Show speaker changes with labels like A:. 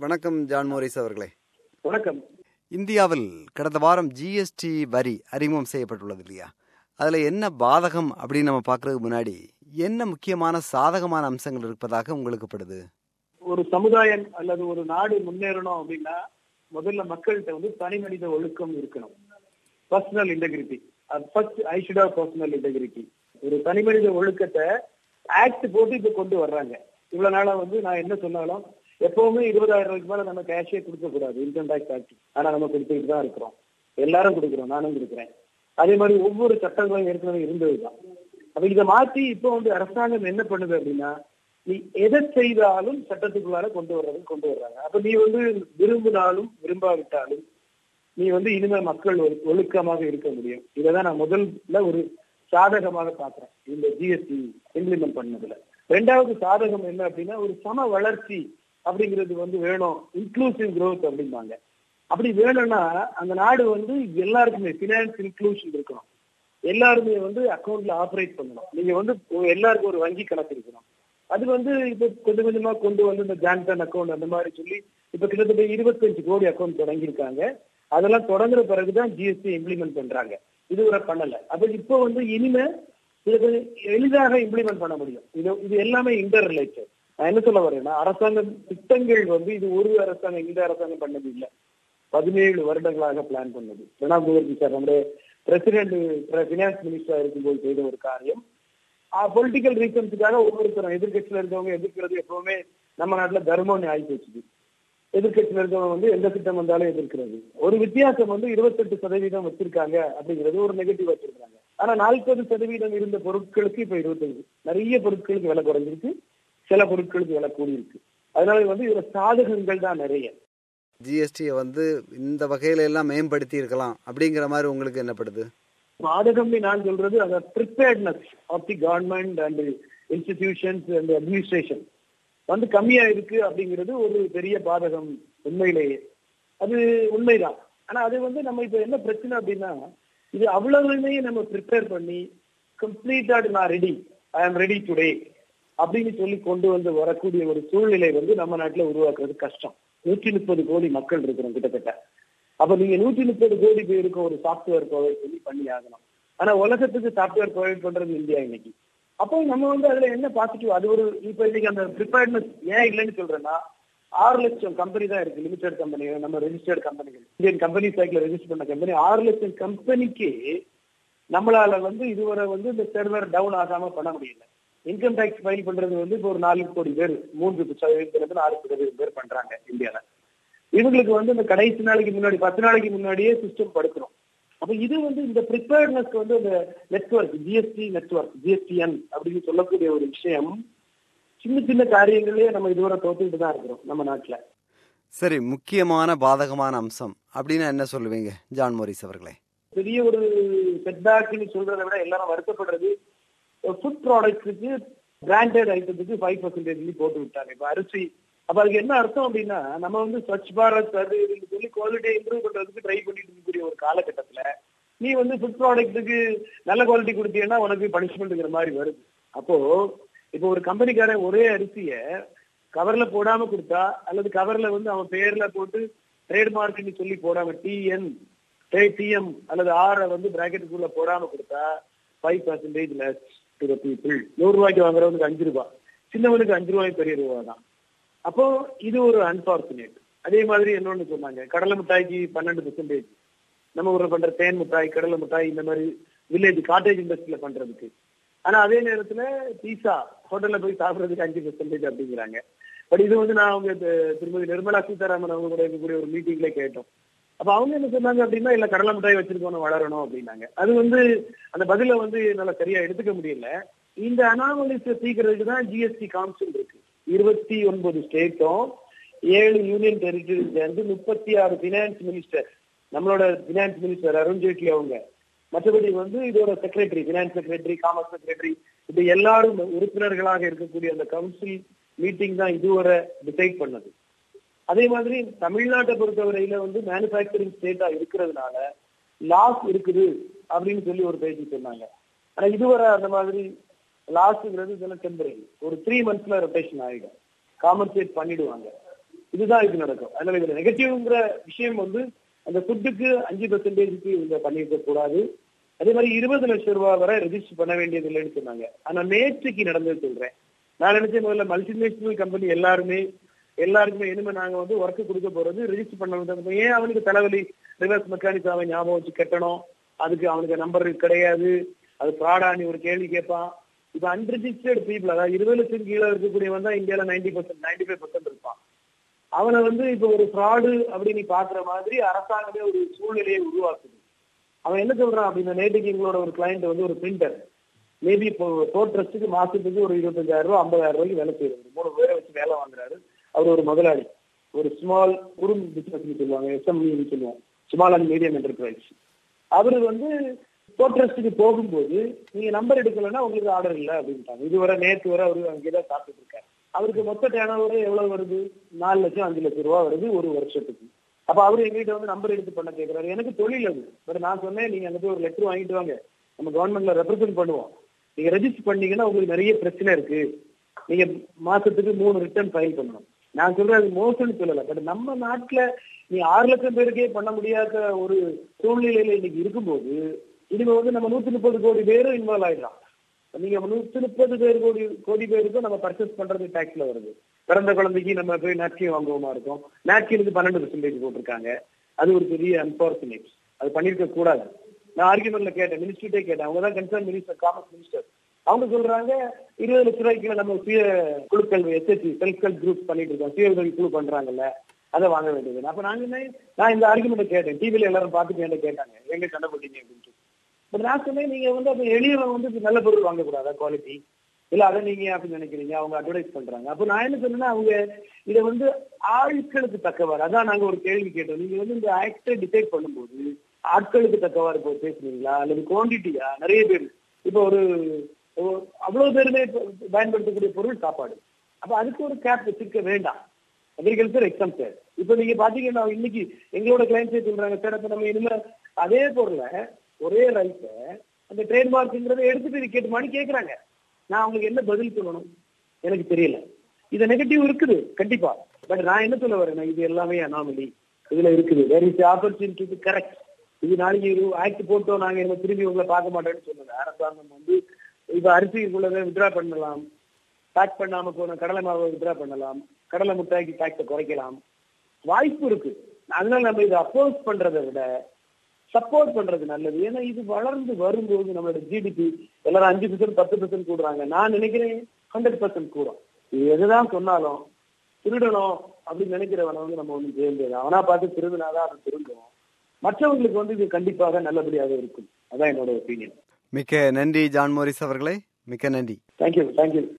A: வணக்கம் John Morris அவர்களே
B: வணக்கம்
A: இந்தியாவில் கடந்த வாரம் ஜிஎஸ்டி வரி அறிமுகம் செய்யப்பட்டுள்ளது இல்லையா அதில் என்ன பாதகம் அப்படின்னு நம்ம பார்க்கறதுக்கு முன்னாடி என்ன முக்கியமான சாதகமான அம்சங்கள் இருப்பதாக உங்களுக்கு படுது
B: ஒரு சமுதாயம் அல்லது ஒரு நாடு முன்னேறணும் அப்படின்னா முதல்ல மக்கள்கிட்ட வந்து தனி மனித ஒழுக்கம் இருக்கணும் personal integrity first I should have personal integrity ஒரு தனி மனித ஒழுக்கத்தை ஆக்ட் போட்டு இப்ப கொண்டு வர்றாங்க இவ்வளவு நாளா வந்து நான் என்ன சொன்னாலும் எப்பவுமே இருபதாயிரம் ரூபாய்க்கு மேல நம்ம கேஷே கொடுக்க கூடாது இன்கம் டேக்ஸ் ஆக்ட் ஆனா நம்ம கொடுத்துட்டு தான் இருக்கிறோம் எல்லாரும் கொடுக்குறோம் நானும் கொடுக்குறேன் அதே மாதிரி ஒவ்வொரு சட்டங்களும் ஏற்கனவே இருந்ததுதான் அப்ப இதை மாத்தி இப்போ வந்து அரசாங்கம் என்ன பண்ணுது அப்படின்னா நீ எதை செய்தாலும் சட்டத்துக்குள்ளார கொண்டு வர்றது கொண்டு வர்றாங்க அப்ப நீ வந்து விரும்பினாலும் விரும்பாவிட்டாலும் நீ வந்து இனிமே மக்கள் ஒழு- ஒழுக்கமாக இருக்க முடியும் இதைதான் நான் முதல்ல ஒரு சாதகமாக பாக்குறேன் இந்த ஜிஎஸ்டி இம்ப்ளிமெண்ட் பண்ணதுல ரெண்டாவது சாதகம் என்ன அப்படின்னா ஒரு சம வளர்ச்சி அப்படிங்கிறது வந்து வேணும் இன்க்ளூசிவ் growth அப்படிம்பாங்க அப்படி வேணும்னா அந்த நாடு வந்து எல்லாருக்குமே பினான்ஸ் இன்க்ளூஷன் இருக்கணும் எல்லாருமே வந்து அக்கௌண்ட்ல ஆபரேட் பண்ணணும் நீங்க வந்து ஒ- எல்லாருக்கும் ஒரு வங்கி கணக்கு இருக்கணும் அது வந்து இப்ப கொஞ்சம் கொஞ்சமா கொண்டு வந்து இந்த ஜான்சன் அக்கௌண்ட் அந்த மாதிரி சொல்லி இப்ப கிட்டத்தட்ட இருபத்தஞ்சு கோடி அக்கௌண்ட் தொடங்கியிருக்காங்க அதெல்லாம் தொடங்குற பிறகுதான் ஜிஎஸ்டி இம்ப்ளிமெண்ட் பண்றாங்க இதுவரை பண்ணல அப்ப இப்போ வந்து இனிமே இதை கொஞ்சம் எளிதாக இம்ப்ளிமெண்ட் பண்ண முடியும் இது இது எல்லாமே இன்டர் ரிலேட்டட் நான் என்ன சொல்ல வரேன்னா அரசாங்கம் திட்டங்கள் வந்து இது ஒரு அரசாங்கம் இந்த அரசாங்கம் பண்ணது இல்லை பதினேழு வருடங்களாக பிளான் பண்ணது பிரணாப் முகர்ஜி சார் நம்முடைய பிரசிடென்ட் பினான்ஸ் மினிஸ்டரா இருக்கும்போது செய்த ஒரு காரியம் பொலிட்டிக்கல் ரீசன்ஸுக்காக ஒவ்வொருத்தரும் எதிர்க்கட்சியில இருக்கவங்க எதிர்க்கிறது எப்பவுமே நம்ம நாட்டுல தர்மம்னு ஆகி போச்சுது எதிர்க்கட்சியில இருக்கவங்க வந்து எந்த திட்டம் வந்தாலும் எதிர்க்கிறது ஒரு வித்தியாசம் வந்து இருபத்தெட்டு சதவீதம் வச்சிருக்காங்க அப்படிங்கிறது ஒரு நெகட்டிவ் வச்சிருக்காங்க ஆனா நாற்பது சதவீதம் இருந்த பொருட்களுக்கு இப்ப இருபத்தஞ்சு நிறைய பொருட்களுக்கு விலை குறைஞ்சிருக்கு சில பொருட்களுக்கு விலை கூடியிருக்கு அதனால வந்து இதுல சாதகங்கள் தான் நிறைய
A: ஜிஎஸ்டியை வந்து இந்த வகையில எல்லாம் மேம்படுத்தி இருக்கலாம் அப்படிங்கிற மாதிரி உங்களுக்கு என்னப்படுது
B: பாதகம்னு நான் சொல்றது அந்த preparedness of the government and institutions and administration வந்து கம்மியா இருக்கு அப்படிங்கிறது ஒரு பெரிய பாதகம் உண்மையிலேயே அது உண்மைதான் ஆனா அது வந்து நம்ம இப்ப என்ன பிரச்சனை அப்படின்னா இது அவ்வளவுமே நம்ம ப்ரிப்பேர் பண்ணி கம்ப்ளீட்டா நான் ready I am ready today அப்படின்னு சொல்லி கொண்டு வந்து வரக்கூடிய ஒரு சூழ்நிலை வந்து நம்ம நாட்டுல உருவாக்குறது கஷ்டம் நூற்றி முப்பது கோடி மக்கள் இருக்கிறோம் கிட்டத்தட்ட அப்ப நீங்க நூற்றி முப்பது கோடி பேருக்கு ஒரு சாஃப்ட்வேர் ப்ரொவைட் பண்ணி பண்ணி ஆகணும் ஆனா உலகத்துக்கு சாஃப்ட்வேர் ப்ரொவைட் பண்றது இந்தியா இன்னைக்கு அப்போ நம்ம வந்து அதுல என்ன பாசிட்டிவ் அது ஒரு இப்ப இன்னைக்கு அந்த ப்ரிப்பேர்ட்னஸ் ஏன் இல்லைன்னு சொல்றேன்னா ஆறு லட்சம் கம்பெனி தான் இருக்கு லிமிடெட் கம்பெனி நம்ம ரெஜிஸ்டர்ட் கம்பெனிகள் இந்தியன் கம்பெனி சைக்கிள் ரெஜிஸ்டர் பண்ண கம்பெனி ஆறு லட்சம் கம்பெனிக்கு நம்மளால வந்து இதுவரை வந்து இந்த சர்வர் டவுன் ஆகாம பண்ண முடியல இன்கம் டேக்ஸ் ஃபைல் பண்றது வந்து இப்போ ஒரு நாலு கோடி பேர் மூன்று சதவீதத்துல இருந்து நாலு சதவீதம் பேர் பண்றாங்க இந்தியால இவங்களுக்கு வந்து இந்த கடைசி நாளைக்கு முன்னாடி பத்து நாளைக்கு முன்னாடியே சிஸ்டம் படுத்துரும் அப்ப இது வந்து இந்த ப்ரிப்பேர்ட்னஸ் வந்து இந்த நெட்வொர்க் ஜிஎஸ்டி நெட்வொர்க் ஜிஎஸ்டிஎன் அப்படின்னு சொல்லக்கூடிய ஒரு விஷயம் சின்ன சின்ன காரியங்களே நம்ம இதுவரை தோத்துக்கிட்டு தான் இருக்கிறோம் நம்ம நாட்டுல
A: சரி முக்கியமான பாதகமான அம்சம் அப்படின்னா என்ன சொல்லுவீங்க ஜான் மோரிஸ் அவர்களே
B: பெரிய ஒரு செட்பேக்னு சொல்றதை விட எல்லாரும் வருத்தப்படுறது ஃபுட் ப்ராடக்ட்ஸுக்கு பிராண்டட் ஐட்டத்துக்கு ஃபைவ் பர்சன்டேஜ் போட்டு விட்டாங்க இப்ப அரிசி அப்ப அதுக்கு என்ன அர்த்தம் அப்படின்னா நம்ம வந்து ஸ்வச் பாரத் அது இதுன்னு சொல்லி குவாலிட்டியை இம்ப்ரூவ் பண்றதுக்கு ட்ரை பண்ணிட்டு இருக்கக்கூடிய ஒரு காலகட்டத்துல நீ வந்து ஃபுட் ப்ராடக்ட்டுக்கு நல்ல குவாலிட்டி கொடுத்தீங்கன்னா உனக்கு பனிஷ்மெண்ட்ங்கிற மாதிரி வருது அப்போ இப்போ ஒரு கம்பெனிக்காரன் ஒரே அரிசிய கவர்ல போடாம கொடுத்தா அல்லது கவர்ல வந்து அவன் பேர்ல போட்டு ட்ரேட்மார்க்னு சொல்லி போடாம டிஎன் டிஎம் அல்லது ஆரை வந்து பிராக்கெட்டுக்குள்ள போடாம கொடுத்தா five percentage less to the people நூறு ரூபாய்க்கு வாங்குறவனுக்கு அஞ்சு ரூபாய் சின்னவனுக்கு அஞ்சு ரூபாய் பெரிய ரூபா தான் அப்போ இது ஒரு அன்பார்ச்சுனேட் அதே மாதிரி இன்னொன்னு சொன்னாங்க கடலை மிட்டாய்க்கு பன்னெண்டு பெர்சன்டேஜ் நம்ம ஊர்ல பண்ற தேன் மிட்டாய் கடலை மிட்டாய் இந்த மாதிரி வில்லேஜ் காட்டேஜ் இண்டஸ்ட்ரியில பண்றதுக்கு ஆனா அதே நேரத்துல பீஸா ஹோட்டல்ல போய் சாப்பிடுறதுக்கு அஞ்சு பெர்சன்டேஜ் அப்படிங்கிறாங்க பட் இது வந்து நான் அவங்க தி- திருமதி நிர்மலா சீதாராமன் அவங்க கூட இருக்கக்கூடிய ஒரு மீட்டிங்ல கேட்டோம் அப்ப அவங்க என்ன சொன்னாங்க அப்படின்னா இல்ல கடலை மிட்டாய் வச்சிருக்கோம் வளரணும் அப்படின்னாங்க அது வந்து அந்த பதில வந்து என்னால சரியா எடுத்துக்க முடியல இந்த அனாமலிஸ தீக்கிறதுக்கு தான் ஜிஎஸ்டி கவுன்சில் இருக்கு இருபத்தி ஒன்பது ஸ்டேட்டும் ஏழு யூனியன் டெரிட்டரி சேர்ந்து முப்பத்தி ஆறு பினான்ஸ் மினிஸ்டர் நம்மளோட பினான்ஸ் மினிஸ்டர் அருண்ஜேட்லி அவங்க மற்றபடி வந்து இதோட secretary finance secretary commerce secretary இது எல்லாரும் உறுப்பினர்களாக இருக்கக்கூடிய அந்த கவுன்சில் மீட்டிங் தான் இதுவரை டிசைட் பண்ணது அதே மாதிரி தமிழ்நாட்டை பொறுத்தவரையில வந்து மேனுபேக்சரிங் ஸ்டேட்டா இருக்கிறதுனால லாஸ் இருக்குது அப்படின்னு சொல்லி ஒரு பேச்சு சொன்னாங்க ஆனா இதுவரை அந்த மாதிரி லாஸ்ங்கிறது இதெல்லாம் டெம்பரரி ஒரு த்ரீ மந்த்ஸ்ல ரொட்டேஷன் ஆயிடும் காம்பன்சேட் பண்ணிடுவாங்க இதுதான் இது நடக்கும் அதனால இதுல நெகட்டிவ்ங்கிற விஷயம் வந்து அந்த ஃபுட்டுக்கு அஞ்சு பெர்சன்டேஜுக்கு இவங்க பண்ணியிருக்க கூடாது அதே மாதிரி இருபது லட்சம் ரூபாய் வரை ரெஜிஸ்டர் பண்ண வேண்டியது இல்லைன்னு சொன்னாங்க ஆனா நேற்றுக்கு நடந்தது சொல்றேன் நான் நினைச்சேன் முதல்ல மல்டிநேஷனல் கம்பெனி எல்லாருமே எல்லாருக்குமே இனிமே நாங்க வந்து ஒர்க் கொடுக்க போறது ரெஜிஸ்டர் பண்ண ஏன் அவனுக்கு தலைவலி ரிவர்ஸ் மெக்கானிக்ஸ் அவன் ஞாபகம் வச்சு கட்டணும் அதுக்கு அவனுக்கு நம்பர் கிடையாது அது ஃப்ராடா நீ ஒரு கேள்வி கேட்பான் இப்ப அன்ரிஜிஸ்டர்ட் பீப்புள் அதாவது இருபது லட்சம் கீழே இருக்கக்கூடியவன் தான் இந்தியால ninety percent ninety five percent இருப்பான் அவனை வந்து இப்ப ஒரு ஃப்ராடு அப்படின்னு நீ பாக்குற மாதிரி அரசாங்கமே ஒரு சூழ்நிலையை உருவாக்குது அவன் என்ன சொல்றான் அப்படின்னா நேற்றுக்கு எங்களோட ஒரு கிளைண்ட் வந்து ஒரு பிரிண்டர் மேபி இப்போ போர்ட் ட்ரஸ்ட்டுக்கு மாசத்துக்கு ஒரு இருபத்தஞ்சாயிரம் ரூபாய் ஐம்பதாயிரம் ரூபாய்க்கு வேலை செய்யறாரு மூணு பேரை வச்சு வேலை வாங்குறாரு அவர் ஒரு முதலாளி ஒரு ஸ்மால் குறும் பிசினஸ் சொல்லுவாங்க எஸ்எம்இன்னு சொல்லுவோம் ஸ்மால் அண்ட் மீடியம் என்டர்பிரைஸ் அவரு வந்து போர்ட் ட்ரஸ்ட்டுக்கு போகும்போது நீங்க நம்பர் எடுக்கலைன்னா உங்களுக்கு ஆர்டர் இல்லை அப்படின்ட்டாங்க இதுவரை நேற்று வரை அவரு அங்கேதான் சாப்பிட்டு இருக்காரு அவருக்கு மொத்த டேர்ன் எவ்வளவு வருது நாலு லட்சம் அஞ்சு லட்சம் ரூபா வருது ஒரு வருஷத்துக்கு அப்ப அவரு எங்ககிட்ட வந்து நம்பர் எடுத்து பண்ண கேட்கிறாரு எனக்கு தொழில் அது பட் நான் சொன்னேன் நீங்க அங்க போய் ஒரு லெட்டர் வாங்கிட்டு வாங்க நம்ம கவர்மெண்ட்ல ரெப்ரசென்ட் பண்ணுவோம் நீங்க ரெஜிஸ்டர் பண்ணீங்கன்னா உங்களுக்கு நிறைய பிரச்சனை இருக்கு நீங்க மாசத்துக்கு மூணு ரிட்டர்ன் ஃபைல் பண்ணணும் நான் சொல்றது அது மோசம்னு சொல்லல பட் நம்ம நாட்டுல நீ ஆறு லட்சம் பேருக்கே பண்ண முடியாத ஒரு சூழ்நிலையில இன்னைக்கு இருக்கும்போது இனிமே வந்து நம்ம நூத்தி முப்பது கோடி பேரும் இன்வால்வ் ஆயிடலாம் நீங்க நூத்தி முப்பது பேர் கோடி கோடி பேருக்கும் நம்ம பர்ச்சேஸ் பண்றது டாக்ஸ்ல வருது பிறந்த குழந்தைக்கு நம்ம போய் நாப்கின் வாங்குவோமா இருக்கும் நாப்கினுக்கு பன்னெண்டு பெர்சன்டேஜ் போட்டிருக்காங்க அது ஒரு பெரிய அன்பார்ச்சுனேட் அது பண்ணிருக்க கூடாது நான் ஆர்குமெண்ட்ல கேட்டேன் மினிஸ்டர்டே கேட்டேன் அவங்க தான் கன்சர்ன் மினிஸ்டர் காமர்ஸ் மினிஸ்டர் அவங்க சொல்றாங்க இருபது லட்ச ரூபாய்க்குள்ள நம்ம சுய குழுக்கள் எஸ்எஸ்சி செல்ஃப் ஹெல்ப் குரூப் பண்ணிட்டு இருக்கோம் சுய உதவி குழு பண்றாங்கல்ல அதை வாங்க வேண்டியது அப்ப நாங்க என்ன நான் இந்த ஆர்குமெண்ட் கேட்டேன் டிவில எல்லாரும் பார்த்துட்டு என்ன கேட்டாங்க எங்க சண்டை போட்டீங்க அப்படின்ட்டு பட் நான் சொன்னேன் நீங்க வந்து அப்ப எளியவன் வந்து நல்ல பொருள் வாங்கக்கூடாதா குவாலிட்டி இல்ல அதை நீங்க அப்படின்னு நினைக்கிறீங்க அவங்க அட்வர்டைஸ் பண்றாங்க அப்ப நான் என்ன சொன்னேன்னா அவங்க இதை வந்து ஆட்களுக்கு தக்கவாறு அதான் நாங்க ஒரு கேள்வி கேட்டோம் நீங்க வந்து இந்த ஆக்டை டிசைட் பண்ணும்போது ஆட்களுக்கு தக்கவாறு இப்போ பேசுனீங்களா அல்லது குவான்டிட்டியா நிறைய பேர் இப்போ ஒரு அவ்வளவு பேருமே பயன்படுத்தக்கூடிய பொருள் சாப்பாடு அப்ப அதுக்கு ஒரு கேப் வச்சிருக்க வேண்டாம் அக்ரிகல்ச்சர் எக்ஸாம் சார் இப்ப நீங்க பாத்தீங்கன்னா இன்னைக்கு எங்களோட கிளைண்ட்ஸே சொல்றாங்க சார் அப்ப நம்ம இனிமே அதே பொருளை ஒரே ரைஸ அந்த ட்ரேட்மார்க்ங்கிறத எடுத்துட்டு விக்கெட்டுமான்னு கேக்குறாங்க நான் அவங்களுக்கு என்ன பதில் சொல்லணும் எனக்கு தெரியல இது நெகட்டிவ் இருக்குது கண்டிப்பா பட் நான் என்ன சொல்ல வரேன் இது எல்லாமே அனாமலி இதுல இருக்குது வேர் இஸ் ஆப்பர்ச்சுனிட்டி கரெக்ட் இது நாளைக்கு ஆக்ட் போட்டோம் நாங்க என்ன திரும்பி உங்களை பார்க்க மாட்டோம்னு சொல்லுங்க அரசாங்கம் வந்து இப்ப அரிசிக்குள்ளதை வித்ரா பண்ணலாம் பேக் பண்ணாம போன கடலை மாவை வித்ரா பண்ணலாம் கடலை முட்டாய்க்கு பேக்கை குறைக்கலாம் வாய்ப்பு இருக்கு அதனால நம்ம இதை அப்போஸ் பண்றதை விட சப்போர்ட் பண்றது நல்லது ஏன்னா இது வளர்ந்து வரும்போது நம்மளோட ஜிடிபி எல்லாரும் அஞ்சு பர்சன்ட் பத்து பர்சன்ட் கூடுறாங்க நான் நினைக்கிறேன் ஹண்ட்ரட் பர்சன்ட் கூடும் இது எதுதான் சொன்னாலும் திருடணும் அப்படின்னு நினைக்கிறவனை வந்து நம்ம ஒன்றும் செய்ய முடியாது அவனா பார்த்து திரும்பினாதான் அவன் திரும்புவோம் மற்றவங்களுக்கு வந்து இது கண்டிப்பாக நல்லபடியாக இருக்கும் அதான் என்னோட ஒப்பீனியன்
A: மிக்க நன்றி ஜான் மோரிஸ் அவர்களே மிக்க நன்றி
B: தேங்க்யூ தேங்க்யூ